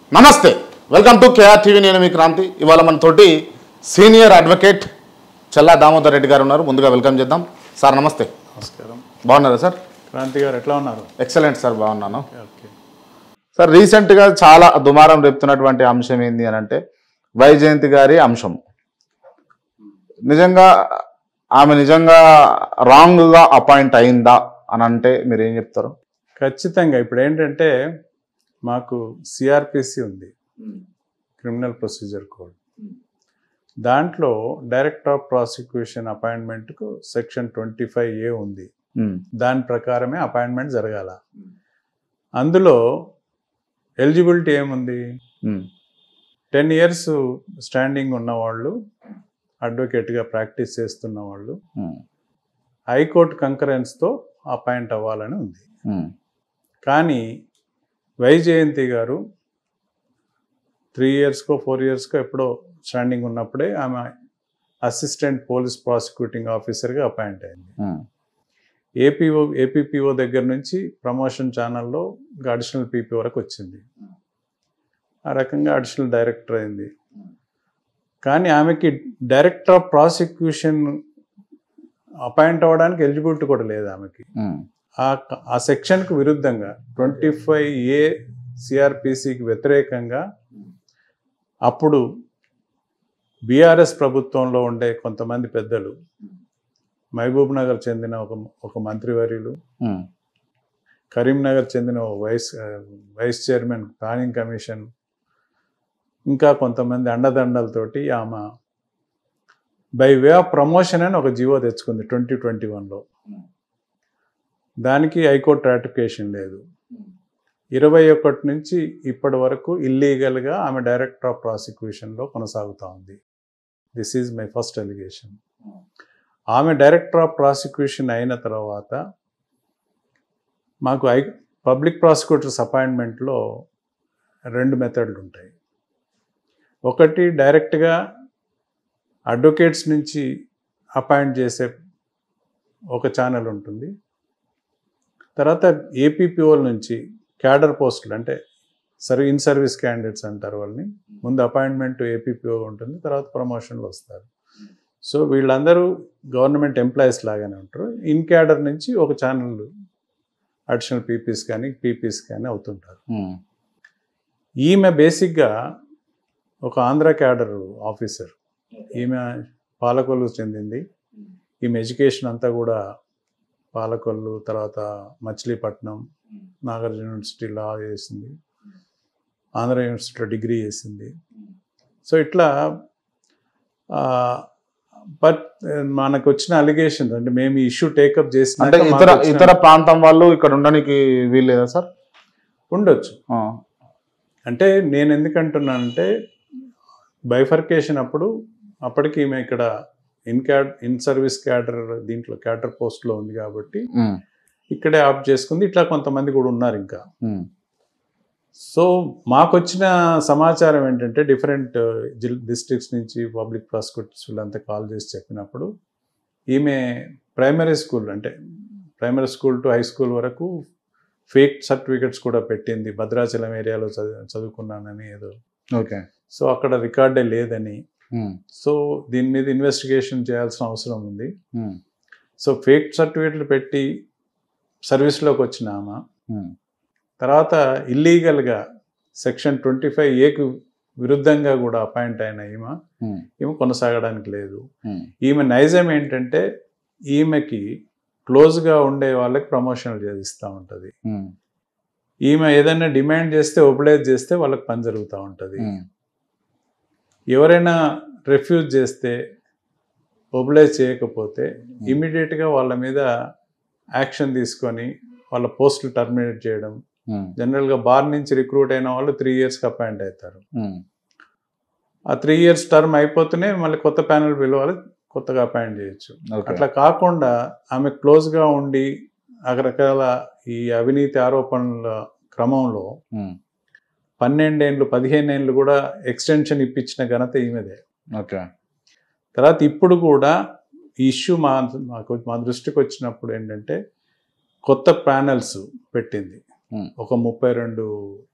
నమస్తే welcome to KR TV నేను మీ క్రాంతి ఇవాళ మనతోటి సీనియర్ అడ్వకేట్ చెల్లా దామోదర్ రెడ్డి గారు ఉన్నారు ముందుగా వెల్కమ్ చేద్దాం సార్ నమస్తే నమస్కారం బాగున్నారా సార్ క్రాంతి గారు ఎట్లా ఉన్నారు ఎక్సలెంట్ సార్ బాగున్నాను ఓకే సార్ రీసెంట్గా చాలా దుమారం రేపుతున్నటువంటి అంశం ఏంది అని అంటే వైజయంతి గారి అంశం నిజంగా ఆమె నిజంగా రాంగ్గా అపాయింట్ అయిందా అని అంటే మీరు ఏం చెప్తారు ఖచ్చితంగా ఇప్పుడు ఏంటంటే మాకు సిఆర్పిసి ఉంది క్రిమినల్ ప్రొసీజర్ కోడ్ దాంట్లో డైరెక్టర్ ఆఫ్ ప్రాసిక్యూషన్ అపాయింట్మెంట్కు సెక్షన్ ట్వంటీ ఫైవ్ ఏ ఉంది ఉమ్, దాని ప్రకారమే అపాయింట్మెంట్ జరగాల అందులో ఎలిజిబిలిటీ ఏముంది ఉమ్, టెన్ ఇయర్స్ స్టాండింగ్ ఉన్నవాళ్ళు అడ్వకేట్గా ప్రాక్టీస్ చేస్తున్న వాళ్ళు ఉమ్, హైకోర్టు కంకరెన్స్తో అపాయింట్ అవ్వాలని ఉంది ఉమ్, కానీ వైజయంతి గారు త్రీ ఇయర్స్కో ఫోర్ ఇయర్స్కో ఎప్పుడో స్టాండింగ్ ఉన్నప్పుడే ఆమె అసిస్టెంట్ పోలీస్ ప్రాసిక్యూటింగ్ ఆఫీసర్గా అపాయింట్ అయింది ఉమ్, ఏపీఓ ఏపీపీఓ దగ్గర నుంచి ప్రమోషన్ ఛానల్లో అడిషనల్ పీపీ వరకు వచ్చింది ఆ రకంగా అడిషనల్ డైరెక్టర్ అయింది కానీ ఆమెకి డైరెక్టర్ ఆఫ్ ప్రాసిక్యూషన్ అపాయింట్ అవ్వడానికి ఎలిజిబిలిటీ కూడా లేదు ఆమెకి ఉమ్, ఆ ఆ సెక్షన్కు విరుద్ధంగా ట్వంటీ ఫైవ్ ఏ సిఆర్పిసికి వ్యతిరేకంగా అప్పుడు బీఆర్ఎస్ ప్రభుత్వంలో ఉండే కొంతమంది పెద్దలు మహబూబ్ నగర్ చెందిన ఒక ఒక మంత్రివర్యులు ఉమ్, కరీంనగర్ చెందిన ఓ వైస్ ఆ, వైస్ చైర్మన్ ప్లానింగ్ కమిషన్ ఇంకా కొంతమంది అండదండలతోటి ఆమె బై వే ఆఫ్ ప్రమోషన్ అని ఒక జీవో తెచ్చుకుంది ట్వంటీ ట్వంటీ వన్లో దానికి హైకోర్టు రాటిఫికేషన్ లేదు ఇరవై ఒకటి నుంచి ఇప్పటి వరకు ఇల్లీగల్గా ఆమె డైరెక్టర్ ఆఫ్ ప్రాసిక్యూషన్లో కొనసాగుతూ ఉంది this is my first allegation ఆమె డైరెక్టర్ ఆఫ్ ప్రాసిక్యూషన్ అయిన తర్వాత మాకు ఐ పబ్లిక్ ప్రాసిక్యూటర్స్ అపాయింట్మెంట్లో రెండు మెథడ్లు ఉంటాయి ఒకటి డైరెక్ట్గా అడ్వకేట్స్ నుంచి అపాయింట్ చేసే ఒక ఛానల్ ఉంటుంది తర్వాత ఏపీపీఓల నుంచి క్యాడర్ పోస్టులు అంటే సర్వీ ఇన్ సర్వీస్ క్యాండిడేట్స్ అంటారు వాళ్ళని ముందు అపాయింట్మెంట్ ఏపీపీఓ ఉంటుంది తర్వాత ప్రమోషన్లు వస్తారు సో వీళ్ళందరూ గవర్నమెంట్ ఎంప్లాయీస్ లాగానే ఉంటారు ఇన్ క్యాడర్ నుంచి ఒక ఛానల్ అడిషనల్ పీపీస్ కానీ పీపీస్ కానీ అవుతుంటారు ఉమ్, ఈమె బేసిక్గా ఒక ఆంధ్ర క్యాడర్ ఆఫీసర్ ఈమె పాలకొల్లు చెందింది ఈమె ఎడ్యుకేషన్ అంతా కూడా పాలకొల్లు తర్వాత మచిలీపట్నం నాగార్జున యూనివర్సిటీ లా చేసింది ఆంధ్ర యూనివర్సిటీలో డిగ్రీ చేసింది సో ఇట్లా బట్ మనకు వచ్చిన అలిగేషన్ అంటే మేము ఈ ఇష్యూ టేకప్ చేసిన అంటే ఇతర ఇతర ప్రాంతం వాళ్ళు ఇక్కడ ఉండడానికి వీల్లేదా సార్ ఉండొచ్చు ఆ, అంటే నేను ఎందుకంటున్నానంటే బైఫర్కేషన్ అప్పుడు అప్పటికి ఈమె ఇక్కడ in cadre in service cadre దీంట్లో క్యాడర్ పోస్ట్లో ఉంది కాబట్టి ఉమ్, ఇక్కడే ఆప్ట్ చేసుకుంది ఇట్లా కొంతమంది కూడా ఉన్నారు ఇంకా ఉమ్, సో మాకు వచ్చిన సమాచారం ఏంటంటే డిఫరెంట్ జిల్ డిస్ట్రిక్ట్స్ నుంచి పబ్లిక్ ప్రాసిక్యూటర్స్ వీళ్ళంతా కాల్ చేసి చెప్పినప్పుడు ఈమె ప్రైమరీ స్కూల్ అంటే primary school to high school వరకు ఫేక్ సర్టిఫికెట్స్ కూడా పెట్టింది భద్రాచలం ఏరియాలో చదువు చదువుకున్నానని ఏదో ఓకే సో అక్కడ రికార్డే లేదని ఉమ్, సో దీని మీద ఇన్వెస్టిగేషన్ చేయాల్సిన అవసరం ఉంది ఉమ్, సో ఫేక్ సర్టిఫికెట్లు పెట్టి సర్వీస్లోకి వచ్చిన ఆమె ఉమ్, తర్వాత ఇల్లీగల్గా సెక్షన్ ట్వంటీ ఫైవ్ ఏకు విరుద్ధంగా కూడా అపాయింట్ అయిన ఈమె ఉమ్, ఈమె కొనసాగడానికి లేదు ఉమ్, ఈమె నైజం ఏంటంటే ఈమెకి క్లోజ్గా ఉండే వాళ్ళకి ప్రమోషన్లు చేయిస్తూ ఉంటుంది ఉమ్, ఈమె ఏదైనా డిమాండ్ చేస్తే ఒబిలైజ్ చేస్తే వాళ్ళకి పని జరుగుతూ ఉంటుంది ఉమ్, ఎవరైనా రిఫ్యూజ్ చేస్తే ఒబిలైజ్ చేయకపోతే ఇమీడియట్గా వాళ్ళ మీద యాక్షన్ తీసుకొని వాళ్ళ పోస్టులు టర్మినేట్ చేయడం ఉమ్, జనరల్గా బార్ నుంచి రిక్రూట్ అయిన వాళ్ళు త్రీ ఇయర్స్కి అపాయింట్ అవుతారు ఉమ్, ఆ త్రీ ఇయర్స్ టర్మ్ అయిపోతూనే మళ్ళీ కొత్త ప్యానల్ పిలవాలి కొత్తగా అపాయింట్ చేయొచ్చు ఓకే అట్లా కాకుండా ఆమె క్లోజ్గా ఉండి రకరకాల ఈ అవినీతి ఆరోపణల క్రమంలో ఉమ్, పన్నెండేండ్లు పదిహేనేండ్లు కూడా ఎక్స్టెన్షన్ ఇప్పించిన ఘనత ఈమెదే ఓకే తర్వాత ఇప్పుడు కూడా ఈ ఇష్యూ మా మాకు మా దృష్టికి వచ్చినప్పుడు ఏంటంటే కొత్త ప్యానల్స్ పెట్టింది Hmm. ఒక ముప్పై రెండు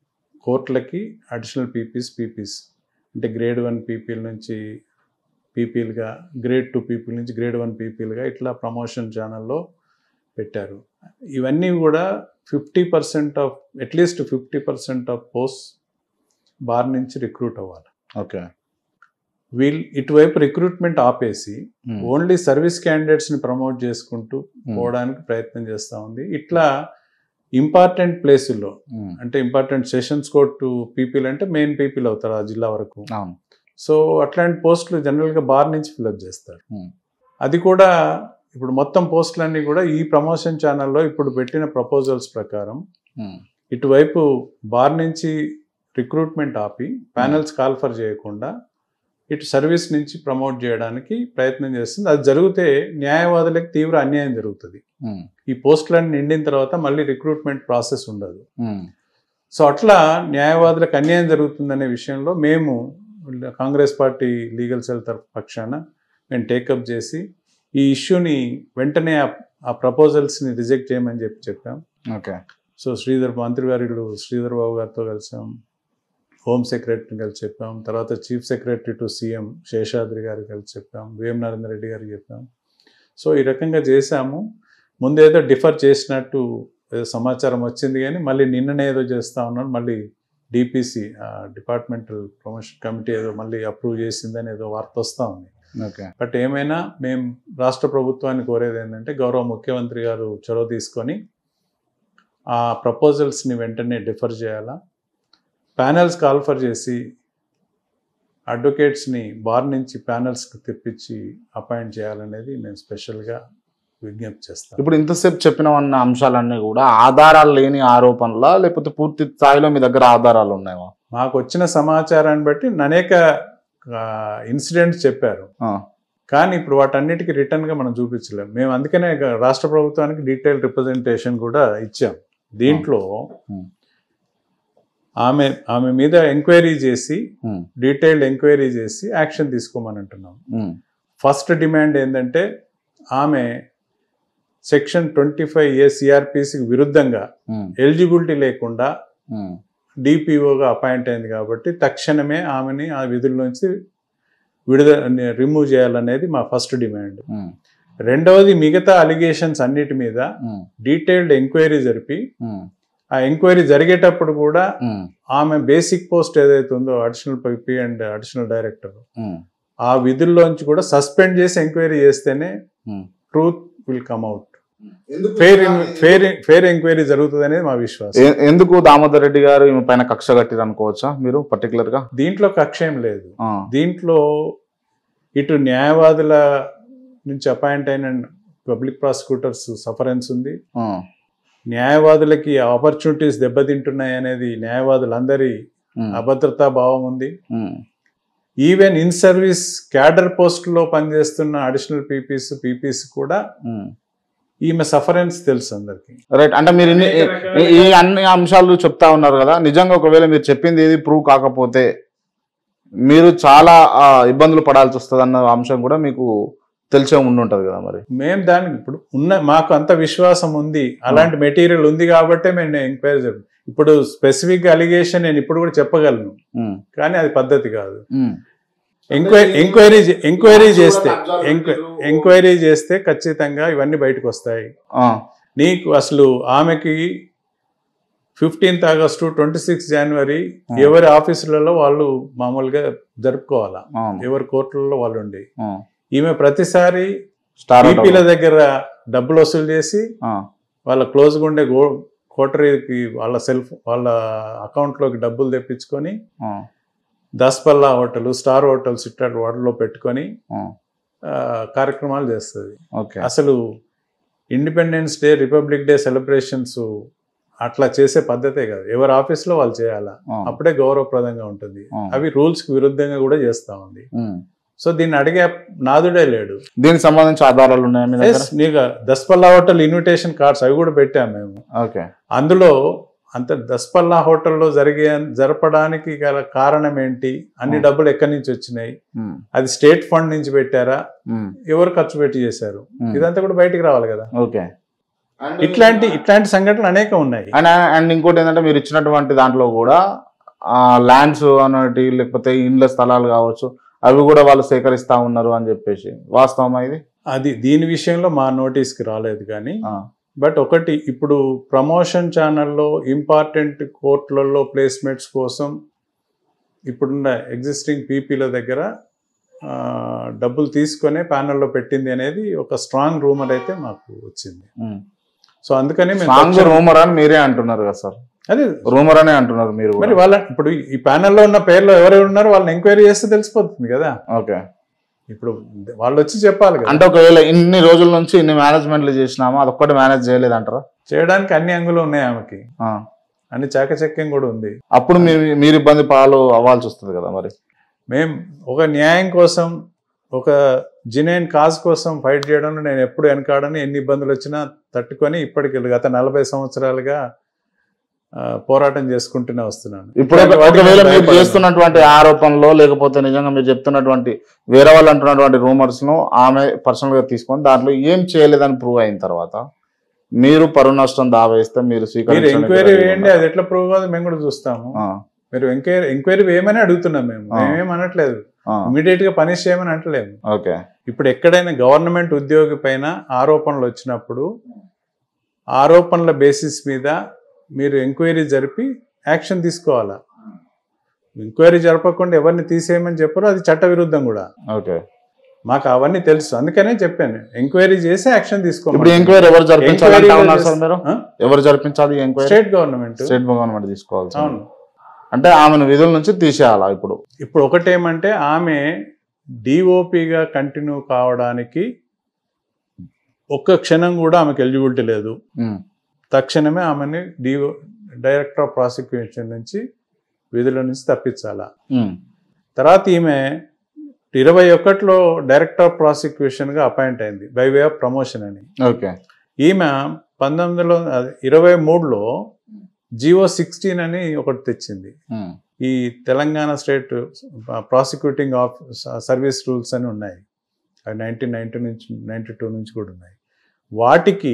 కోర్టులకి అడిషనల్ పీపీస్ పీపీస్ అంటే గ్రేడ్ వన్ పీపీల నుంచి పీపీలుగా గ్రేడ్ టూ పీపీల నుంచి గ్రేడ్ వన్ పీపీలుగా ఇట్లా ప్రమోషన్ ఛానల్లో పెట్టారు ఇవన్నీ కూడా fifty percent of at least fifty percent of post bar నుంచి రిక్రూట్ అవ్వాలి ఓకే వీళ్ళు ఇటువైపు రిక్రూట్మెంట్ ఆపేసి ఓన్లీ సర్వీస్ క్యాండిడేట్స్ని ప్రమోట్ చేసుకుంటూ పోవడానికి ప్రయత్నం చేస్తూ ఉంది ఇట్లా ఇంపార్టెంట్ ప్లేసుల్లో అంటే ఇంపార్టెంట్ సెషన్స్ కోర్టు పీపీలు అంటే మెయిన్ పీపీలు అవుతారు ఆ జిల్లా వరకు అవును సో అట్లాంటి పోస్టులు జనరల్గా బార్ నుంచి ఫిల్అప్ చేస్తారు Hmm. అది కూడా ఇప్పుడు మొత్తం పోస్టులన్నీ కూడా ఈ ప్రమోషన్ ఛానల్లో ఇప్పుడు పెట్టిన ప్రపోజల్స్ ప్రకారం ఉమ్. ఇటువైపు బార్ నుంచి రిక్రూట్మెంట్ ఆపి ప్యానల్స్ కాల్ఫర్ చేయకుండా ఇటు సర్వీస్ నుంచి ప్రమోట్ చేయడానికి ప్రయత్నం చేస్తుంది అది జరిగితే న్యాయవాదులకు తీవ్ర అన్యాయం జరుగుతుంది ఉమ్. ఈ పోస్టులన్నీ నిండిన తర్వాత మళ్ళీ రిక్రూట్మెంట్ ప్రాసెస్ ఉండదు ఉమ్. సో అట్లా న్యాయవాదులకు అన్యాయం జరుగుతుందనే విషయంలో మేము కాంగ్రెస్ పార్టీ లీగల్ సెల్ తరఫు పక్షాన మేము టేకప్ చేసి ఈ ఇష్యూని వెంటనే ఆ- ఆ ప్రపోజల్స్ని రిజెక్ట్ చేయమని చెప్పి చెప్పాం ఓకే సో శ్రీధర్ మంత్రివర్యులు శ్రీధర్ బాబు గారితో కలిసాం హోమ్ సెక్రటరీని కలిసి చెప్పాం తర్వాత chief secretary to CM Seshadri గారికి కలిసి చెప్పాం వేం నరేందర్ రెడ్డి గారికి చెప్పాం సో ఈ రకంగా చేశాము ముందేదో డిఫర్ చేసినట్టు ఏదో సమాచారం వచ్చింది కానీ మళ్ళీ నిన్ననే ఏదో చేస్తా ఉన్నాడు మళ్ళీ డిపిసి డిపార్ట్మెంటల్ ప్రమోషన్ కమిటీ ఏదో మళ్ళీ అప్రూవ్ చేసిందని ఏదో వార్త వస్తూ ఉంది ఓకే బట్ ఏమైనా మేము రాష్ట్ర ప్రభుత్వాన్ని కోరేది ఏంటంటే గౌరవ ముఖ్యమంత్రి గారు చొరవ తీసుకొని ఆ ప్రపోజల్స్ని వెంటనే డిఫర్ చేయాలా ప్యానల్స్ కాల్ఫర్ చేసి అడ్వకేట్స్ని బార్ నుంచి ప్యానల్స్కి తెప్పించి అపాయింట్ చేయాలనేది మేము స్పెషల్గా విజ్ఞప్తి చేస్తాం ఇప్పుడు ఇంతసేపు చెప్పిన అన్న అంశాలన్నీ కూడా ఆధారాలు లేని ఆరోపణలా లేకపోతే పూర్తి స్థాయిలో మీ దగ్గర ఆధారాలు ఉన్నాయా మాకు వచ్చిన సమాచారాన్ని బట్టి అనేక ఇన్సిడెంట్స్ చెప్పారు ఆ. కానీ ఇప్పుడు వాటన్నిటికీ రిటర్న్గా మనం చూపించలేం మేము అందుకనే ఇక రాష్ట్ర ప్రభుత్వానికి డీటెయిల్ రిప్రజెంటేషన్ కూడా ఇచ్చాం దీంట్లో Hmm. ఆమె ఆమె మీద ఎంక్వైరీ చేసి ఉమ్. డీటెయిల్డ్ ఎంక్వైరీ చేసి యాక్షన్ తీసుకోమని అంటున్నాం ఉమ్. ఫస్ట్ డిమాండ్ ఏంటంటే ఆమె సెక్షన్ ట్వంటీ ఫైవ్ ఏ సిఆర్పిసికి విరుద్ధంగా ఉమ్. ఎలిజిబిలిటీ లేకుండా ఉమ్. డిపిఓగా అపాయింట్ అయింది కాబట్టి తక్షణమే ఆమెని ఆ విధుల్లోంచి విడుదల రిమూవ్ చేయాలనేది మా ఫస్ట్ డిమాండ్ ఉమ్. రెండవది మిగతా అలిగేషన్స్ అన్నిటి మీద ఉమ్. డీటెయిల్డ్ ఎంక్వైరీ జరిపి ఉమ్. ఆ ఎంక్వైరీ జరిగేటప్పుడు కూడా ఉమ్. ఆమె బేసిక్ పోస్ట్ ఏదైతే ఉందో additional PP and additional director um. ఆ విధుల్లోంచి కూడా సస్పెండ్ చేసి ఎంక్వైరీ చేస్తేనే um. Truth will come out fair fair fair enquiry జరుగుతుంది అనేది మా విశ్వాసం ఎ- ఎందుకు దామోదర్ రెడ్డి గారు ఈమె పైన కక్ష కట్టిరు అనుకోవచ్చా మీరు పర్టికులర్ గా దీంట్లో కక్ష ఏం లేదు ఆ. దీంట్లో ఇటు న్యాయవాదుల నుంచి అపాయింట్ అయిన పబ్లిక్ ప్రాసిక్యూటర్స్ సఫరెన్స్ ఉంది ఆ. న్యాయవాదులకి ఆపర్చునిటీస్ దెబ్బతింటున్నాయి అనేది న్యాయవాదులందరి ఉమ్. అభద్రతా భావం ఉంది um. Even in service cadre పోస్టులో పనిచేస్తున్న అడిషనల్ పీపీస్ పీపీస్ కూడా ఉమ్. ఈమె సఫరెన్స్ తెలుసు అందరికి రైట్ అంటే మీరు ఇన్ని- ఈ- ఈ అన్ని అంశాలు చెప్తా ఉన్నారు కదా నిజంగా ఒకవేళ మీరు చెప్పింది ఏది ప్రూవ్ కాకపోతే మీరు చాలా ఆ, ఇబ్బందులు పడాల్సి వస్తుంది అన్న అంశం కూడా మీకు తెలిసే ఉండి ఉంటది కదా మరి మేము దానికి ఇప్పుడు ఉన్న మాకు అంత విశ్వాసం ఉంది అలాంటి మెటీరియల్ ఉంది కాబట్టే మేము ఎంక్వైరీ చేస్తాం ఇప్పుడు స్పెసిఫిక్ అలిగేషన్ నేను ఇప్పుడు కూడా చెప్పగలను ఉమ్. కానీ అది పద్ధతి కాదు ఉమ్. ఎంక్వైరీ ఎంక్వైరీ చే- ఎంక్వైరీ చేస్తే ఎంక్వై- ఎంక్వైరీ చేస్తే ఖచ్చితంగా ఇవన్నీ బయటకు వస్తాయి ఆ. నీకు అసలు ఆమెకి ఫిఫ్టీన్త్ ఆగస్టు ట్వంటీ సిక్స్ జనవరి Hmm. ఎవరి ఆఫీసులలో వాళ్ళు మామూలుగా జరుపుకోవాలా అవును. ఎవరి కోర్టులలో వాళ్ళు ఉండి ఆ. ఈమె ప్రతిసారి స్టార్ పీపీల దగ్గర డబ్బులు వసూలు చేసి ఆ. వాళ్ళ క్లోజ్గా ఉండే గో కోటరీకి వాళ్ళ సెల్ఫ్ వాళ్ళ అకౌంట్లోకి డబ్బులు తెప్పించుకొని ఆ. దస్పల్లా హోటల్ స్టార్ హోటల్స్ ఇట్లాంటి వాటిలో పెట్టుకొని ఆ. ఆ, కార్యక్రమాలు చేస్తుంది ఓకే అసలు Independence Day Republic Day celebrations అట్లా చేసే పద్ధతే కాదు ఎవరి ఆఫీస్లో వాళ్ళు చేయాలా ఆ. అప్పుడే గౌరవప్రదంగా ఉంటుంది ఆ. అవి రూల్స్కి విరుద్ధంగా కూడా చేస్తా ఉంది ఉమ్. సో దీన్ని అడిగే నాదుడే లేడు దీనికి సంబంధించి ఆధారాలు ఉన్నాయా మీ దగ్గర Yes, నీకు దస్పల్లా హోటల్ ఇన్విటేషన్ కార్డ్స్ అవి కూడా పెట్టాము మేము ఓకే అందులో అంత దస్పల్లా హోటల్లో జరిగే జరపడానికి గల కారణం ఏంటి అన్ని Hmm. డబ్బులు ఎక్కడి నుంచి వచ్చినాయి ఉమ్. అది స్టేట్ ఫండ్ నుంచి పెట్టారా ఉమ్. ఎవరు ఖర్చు పెట్టి చేశారు ఉమ్. ఇదంతా కూడా బయటికి రావాలి కదా ఓకే ఇట్లాంటి ఇట్లాంటి సంఘటనలు అనేక ఉన్నాయి అండ్ అండ్ ఇంకోటి ఏంటంటే మీరు ఇచ్చినటువంటి దాంట్లో కూడా ల్యాండ్స్ అనేటి లేకపోతే ఇండ్ల స్థలాలు కావచ్చు అవి కూడా వాళ్ళు సేకరిస్తా ఉన్నారు అని చెప్పేసి వాస్తవమా ఇది అది దీని విషయంలో మా నోటీస్కి రాలేదు కానీ ఆ, బట్ ఒకటి ఇప్పుడు ప్రమోషన్ ఛానల్లో ఇంపార్టెంట్ కోర్టులలో ప్లేస్మెంట్స్ కోసం ఇప్పుడున్న ఎగ్జిస్టింగ్ పీపీల దగ్గర ఆ, డబ్బులు తీసుకొనే ప్యానల్లో పెట్టింది అనేది ఒక స్ట్రాంగ్ రూమర్ అయితే మాకు వచ్చింది ఉమ్. సో అందుకని మేము సాంగ్ తక్షణం- రూమర్ అని మీరే అంటున్నారు కదా సార్ అదే రూమర్ అనే అంటున్నారు మీరు మరి కూడా. వాళ్ళ ఇప్పుడు ఈ ప్యానల్లో ఉన్న పేర్లు ఎవరెవరు ఉన్నారో వాళ్ళని ఎంక్వైరీ చేస్తే తెలిసిపోతుంది కదా ఓకే ఇప్పుడు వాళ్ళు వచ్చి చెప్పాలి కదా అంటే ఒకవేళ ఇన్ని రోజుల నుంచి ఇన్ని మేనేజ్మెంట్లు చేసినామా అదొక్కటి మేనేజ్ చేయలేదంటారా చేయడానికి అన్ని అంగులు ఉన్నాయి ఆమెకి ఆ. అన్ని చాకచక్యం కూడా ఉంది అప్పుడు మీరు మీరు ఇబ్బంది పాలు అవ్వాల్సి వస్తుంది కదా మరి మేం ఒక న్యాయం కోసం ఒక జినైన్ కాజ్ కోసం ఫైట్ చేయడంలో నేను ఎప్పుడు వెనకాడని ఎన్ని ఇబ్బందులు వచ్చినా తట్టుకొని ఇప్పటికి గత నలభై సంవత్సరాలుగా ఆ, పోరాటం చేసుకుంటూనే వస్తున్నాను ఇప్పుడు ఒక- వాటికి ఒకవేళ నేను మీరు భయపడను. చేస్తున్నటువంటి ఆరోపణలో లేకపోతే నిజంగా మీరు చెప్తున్నటువంటి వేరే వాళ్ళు అంటున్నటువంటి రూమర్స్ ను ఆమె పర్సనల్ గా తీసుకొని దాంట్లో ఏం చేయలేదని ప్రూవ్ అయిన తర్వాత మీరు పరువు నష్టం దావా వేస్తే మీరు మీరు స్వీకరించడానికి ఎంక్వైరీ ready వేయండి ఉన్నారా? అది ఎట్లా ప్రూవ్ కాదు మేము కూడా చూస్తాము ఆ, మీరు ఎంక్వైరీ ఎంక్వైరీ వేయమని అడుగుతున్నాం మేము ఆ. మేమేం అనట్లేదు ఆ, ఇమీడియట్ గా పనిష్ చేయమని అంటలేము ఓకే ఇప్పుడు ఎక్కడైనా గవర్నమెంట్ ఉద్యోగి పైన ఆరోపణలు వచ్చినప్పుడు ఆరోపణల బేసిస్ మీద మీరు ఎంక్వైరీ జరిపి యాక్షన్ తీసుకోవాలా ఎంక్వైరీ జరపకుండా ఎవరిని తీసేయమని చెప్పారో అది చట్ట విరుద్ధం కూడా ఓకే మాకు అవన్నీ తెలుసు అందుకనే చెప్పాను ఎంక్వైరీ చేసి యాక్షన్ ఇప్పుడు తీసుకోమని ఎంక్వైరీ ఎవరు జరిపించాలంటే ఎంక్వైరీలో ఉన్నారు సార్ చేసి- మీరు ఆ? ఎవరు జరిపించాలి enquiry state government state government తీసుకోవాలి అవును అంటే ఆమెను విధుల నుంచి తీసేయాలా ఇప్పుడు ఇప్పుడు ఒకటేమంటే ఆమె డిఓపిగా కంటిన్యూ కావడానికి ఒక్క క్షణం కూడా ఆమెకు ఎలిజిబిలిటీ లేదు ఉమ్, తక్షణమే ఆమెని డిఓ డైరెక్టర్ ఆఫ్ ప్రాసిక్యూషన్ నుంచి విధుల నుంచి తప్పించాలా ఉమ్, తర్వాత ఈమె ఇరవై ఒకటిలో డైరెక్టర్ ఆఫ్ ప్రాసిక్యూషన్గా అపాయింట్ అయింది బై వే ఆఫ్ ప్రమోషన్ అని ఓకే ఈమె పంతొమ్మిదిలో అదే ఇరవై మూడులో జియో సిక్స్టీన్ అని ఒకటి తెచ్చింది ఉమ్, ఈ Telangana state prosecuting of service rules అని ఉన్నాయి అవి నైన్టీన్ నైన్టీ నుంచి నైన్టీ టూ నుంచి కూడా ఉన్నాయి వాటికి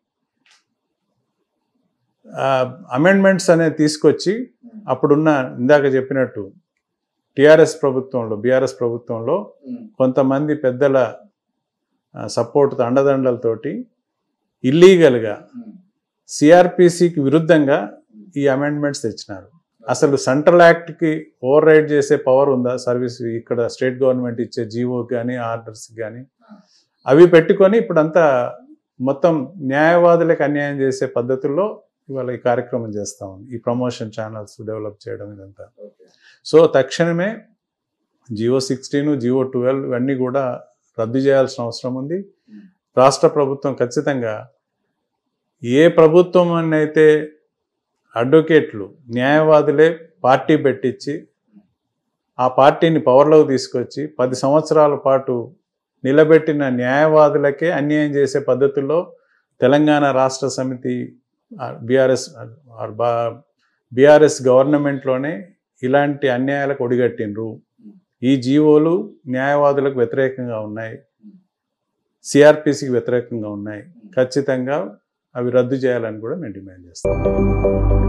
అమెండ్మెంట్స్ అనేది తీసుకొచ్చి అప్పుడున్న ఇందాక చెప్పినట్టు టిఆర్ఎస్ ప్రభుత్వంలో బీఆర్ఎస్ ప్రభుత్వంలో కొంతమంది పెద్దల సపోర్ట్ అండదండలతోటి ఇల్లీగల్గా సిఆర్పిసికి విరుద్ధంగా ఈ అమెండ్మెంట్స్ తెచ్చినారు అసలు సెంట్రల్ యాక్ట్కి ఓవర్ రైడ్ చేసే పవర్ ఉందా సర్వీస్ ఇక్కడ స్టేట్ గవర్నమెంట్ ఇచ్చే జీవో కానీ ఆర్డర్స్ కానీ అవి పెట్టుకొని ఇప్పుడంతా మొత్తం న్యాయవాదులకు అన్యాయం చేసే పద్ధతుల్లో ఇవాళ ఈ కార్యక్రమం చేస్తా ఉంది ఈ ప్రమోషన్ ఛానల్స్ డెవలప్ చేయడం ఇదంతా సో తక్షణమే జియో సిక్స్టీన్ జియో ట్వెల్వ్ ఇవన్నీ కూడా రద్దు చేయాల్సిన అవసరం ఉంది రాష్ట్ర ప్రభుత్వం ఖచ్చితంగా ఏ ప్రభుత్వం అయితే అడ్వకేట్లు న్యాయవాదులే పార్టీ పెట్టించి ఆ పార్టీని పవర్లోకి తీసుకొచ్చి పది సంవత్సరాల పాటు నిలబెట్టిన న్యాయవాదులకే అన్యాయం చేసే పద్ధతుల్లో తెలంగాణ రాష్ట్ర సమితి బీఆర్ఎస్ బీఆర్ఎస్ గవర్నమెంట్లోనే ఇలాంటి అన్యాయాలకు ఒడిగట్టిండ్రు ఈ జీవోలు న్యాయవాదులకు వ్యతిరేకంగా ఉన్నాయి సిఆర్పిసికి వ్యతిరేకంగా ఉన్నాయి ఖచ్చితంగా అవి రద్దు చేయాలని కూడా మేము డిమాండ్ చేస్తాం